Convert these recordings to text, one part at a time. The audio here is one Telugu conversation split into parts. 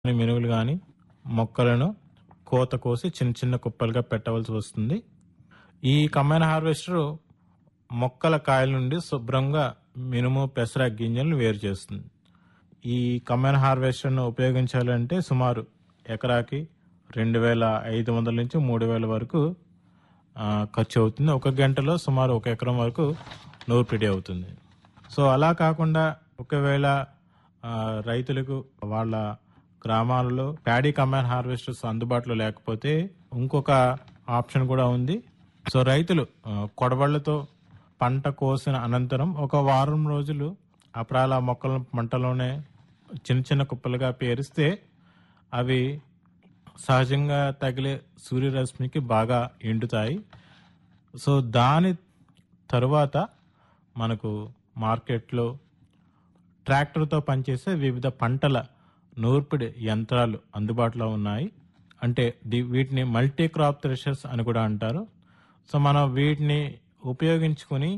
మినువులు కానీ మొక్కలను కోత కోసి చిన్న చిన్న కుప్పలుగా పెట్టవలసి వస్తుంది ఈ కంబైన్ హార్వెస్టర్ మొక్కల కాయల నుండి శుభ్రంగా మినుము పెసర గింజలను వేరు చేస్తుంది ఈ కంబైన్ హార్వెస్టర్ను ఉపయోగించాలంటే సుమారు ఎకరాకి రెండు వేల ఐదు వందల నుంచి మూడు వేల వరకు ఆ, ఖర్చు అవుతుంది ఒక గంటలో సుమారు ఒక ఎకరం వరకు నూర్పిడి అవుతుంది సో అలా కాకుండా ఒకవేళ ఆ, రైతులకు వాళ్ళ గ్రామాలలో ప్యాడీ కంబైన్ హార్వెస్టర్స్ అందుబాటులో లేకపోతే ఇంకొక ఆప్షన్ కూడా ఉంది సో రైతులు ఆ, కొడవళ్లతో పంట కోసిన అనంతరం ఒక వారం రోజులు అపరాల మొక్కల మంటలోనే చిన్న చిన్న కుప్పలుగా పేరిస్తే అవి సహజంగా తగిలే సూర్యరశ్మికి బాగా ఎండుతాయి సో దాని తరువాత మనకు మార్కెట్లో ట్రాక్టర్తో పనిచేసే వివిధ పంటల నూర్పిడి యంత్రాలు అందుబాటులో ఉన్నాయి అంటే ది- వీటిని మల్టీ క్రాప్ థ్రెషర్స్ అని కూడా అంటారు సో మనం వీటిని ఉపయోగించుకొని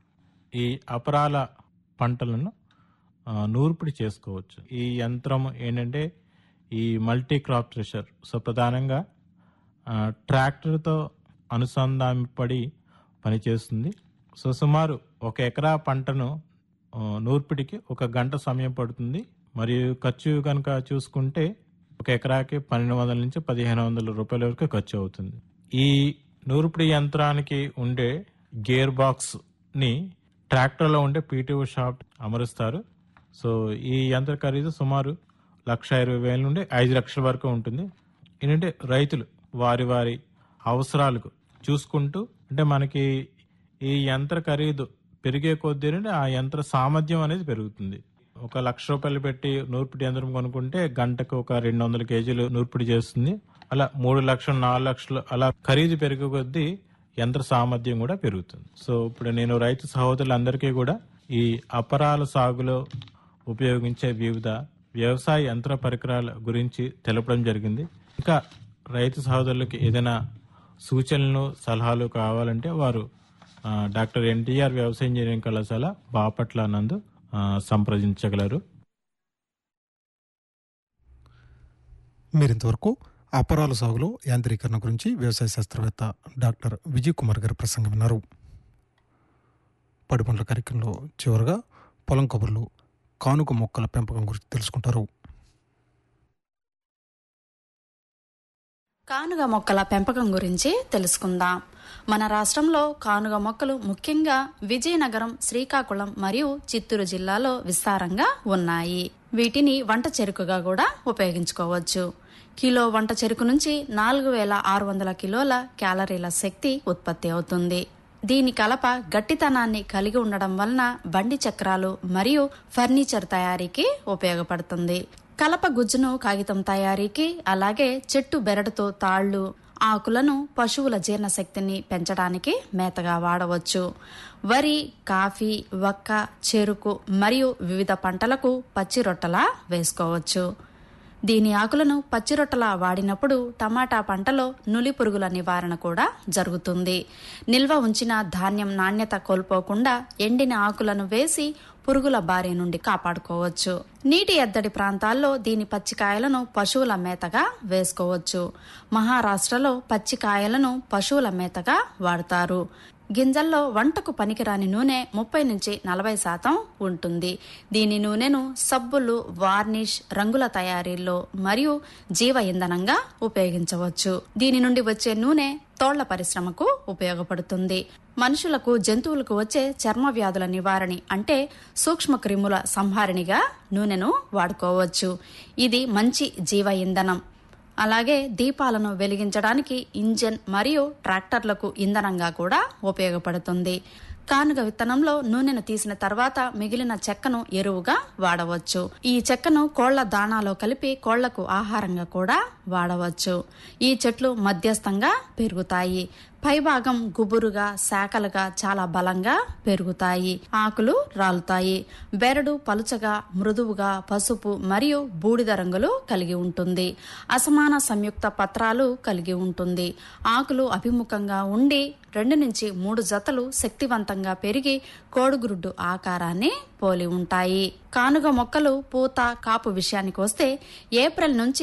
ఈ అపరాల పంటలను ఆ, నూర్పిడి చేసుకోవచ్చు ఈ యంత్రం ఏంటంటే ఈ మల్టీ క్రాప్ థ్రెషర్ సో ప్రధానంగా ఆ, ట్రాక్టర్తో అనుసంధానపడి పనిచేస్తుంది సో సుమారు ఒక ఎకరా పంటను ఆ, నూర్పిడికి ఒక గంట సమయం pడుతుంది మరియు ఖర్చు కనుక చూసుకుంటే ఒక ఎకరాకి పన్నెండు వందల నుంచి పదిహేను వందల రూపాయల వరకు ఖర్చు అవుతుంది ఈ నూర్పిడి యంత్రానికి ఉండే గేర్ బాక్స్ ని ట్రాక్టర్లో ఉండే పీటీఓ షాఫ్ట్ అమరుస్తారు సో ఈ యంత్ర ఖరీదు సుమారు లక్ష ఇరవై వేల నుండి ఐదు లక్షల వరకు ఉంటుంది ఏంటంటే రైతులు వారి వారి అవసరాలకు చూసుకుంటూ అంటే మనకి ఈ యంత్ర ఖరీదు పెరిగే కొద్దీ ఆ యంత్ర సామర్థ్యం అనేది పెరుగుతుంది ఒక లక్ష రూపాయలు పెట్టి నూర్పిడి యంత్రం కొనుక్కుంటే గంటకు ఒక రెండు వందల కేజీలు నూర్పిడి చేస్తుంది అలా మూడు లక్షలు నాలుగు లక్షలు అలా ఖరీదు పెరిగే కొద్దీ యంత్ర సామర్థ్యం కూడా పెరుగుతుంది సో ఇప్పుడు నేను రైతు సహోదరులందరికీ కూడా ఈ అపరాల సాగులో ఉపయోగించే వివిధ వ్యవసాయ యంత్ర పరికరాల గురించి తెలపడం జరిగింది ఇంకా రైతు సహోదరులకి ఏదైనా సూచనలు సలహాలు కావాలంటే వారు ఆ, డాక్టర్ ఎన్టీఆర్ వ్యవసాయ ఇంజనీరింగ్ కళాశాల బాపట్ల నందు ఆ, సంప్రదించగలరు మీరింతవరకు అపరాల సాగులో యాంత్రీకరణ గురించి వ్యవసాయ శాస్త్రవేత్త డాక్టర్ విజయ్ కుమార్ గారి ప్రసంగం విన్నారు పడిపండ్ల కార్యక్రమంలో చివరగా పొలం కబుర్లు కానుక మొక్కల పెంపకం గురించి తెలుసుకుంటారు కానుగ మొక్కల పెంపకం గురించి తెలుసుకుందాం మన రాష్ట్రంలో కానుగ మొక్కలు ముఖ్యంగా విజయనగరం శ్రీకాకుళం మరియు చిత్తూరు జిల్లాలో విస్తారంగా ఉన్నాయి వీటిని వంట చెరుకుగా కూడా ఉపయోగించుకోవచ్చు కిలో వంట చెరుకు నుంచి నాలుగు వేల ఆరు వందల కిలోల క్యాలరీల శక్తి ఉత్పత్తి అవుతుంది దీని కలప గట్టితనాన్ని కలిగి ఉండడం వలన బండి చక్రాలు మరియు ఫర్నిచర్ తయారీకి ఉపయోగపడుతుంది కలప గుజ్జును కాగితం తయారీకి అలాగే చెట్టు బెరడుతో తాళ్లు ఆకులను పశువుల జీర్ణశక్తిని పెంచడానికి మేతగా వాడవచ్చు వరి కాఫీ వక్క చెరుకు మరియు వివిధ పంటలకు పచ్చి రొట్టెలా వేసుకోవచ్చు దీని ఆకులను పచ్చిరొట్టలా వాడినప్పుడు టమాటా పంటలో నులి పురుగుల నివారణ కూడా జరుగుతుంది నిల్వ ఉంచిన ధాన్యం నాణ్యత కోల్పోకుండా ఎండిన ఆకులను వేసి పురుగుల బారి నుండి కాపాడుకోవచ్చు నీటి ఎద్దడి ప్రాంతాల్లో దీని పచ్చికాయలను పశువుల మేతగా వేసుకోవచ్చు మహారాష్ట్రలో పచ్చికాయలను పశువుల మేతగా వాడతారు గింజల్లో వంటకు పనికిరాని నూనె ముప్పై నుంచి నలభై శాతం ఉంటుంది దీని నూనెను సబ్బులు వార్నిష్ రంగుల తయారీలో మరియు జీవ ఇంధనంగా ఉపయోగించవచ్చు దీని నుండి వచ్చే నూనె తోళ్ల పరిశ్రమకు ఉపయోగపడుతుంది మనుషులకు జంతువులకు వచ్చే చర్మ వ్యాధుల నివారణి అంటే సూక్ష్మ క్రిముల సంహారిణిగా నూనెను వాడుకోవచ్చు ఇది మంచి జీవ ఇంధనం అలాగే దీపాలను వెలిగించడానికి ఇంజన్ మరియు ట్రాక్టర్లకు ఇంధనంగా కూడా ఉపయోగపడుతుంది కానుగ విత్తనంలో నూనెను తీసిన తర్వాత మిగిలిన చెక్కను ఎరువుగా వాడవచ్చు ఈ చెక్కను కోళ్ల దాణాలో కలిపి కోళ్లకు ఆహారంగా కూడా వాడవచ్చు ఈ చెట్లు మధ్యస్థంగా పెరుగుతాయి పైభాగం గుబురుగా శాఖలుగా చాలా బలంగా పెరుగుతాయి ఆకులు రాలుతాయి బెరడు పలుచగా మృదువుగా పసుపు మరియు బూడిద రంగులు కలిగి ఉంటుంది అసమాన సంయుక్త పత్రాలు కలిగి ఉంటుంది ఆకులు అభిముఖంగా ఉండి రెండు నుంచి మూడు జతలు శక్తివంతంగా పెరిగి కోడిగురుడ్డు ఆకారాన్ని పోలి ఉంటాయి కానుగ మొక్కలు పూత కాపు విషయానికి వస్తే ఏప్రిల్ నుంచి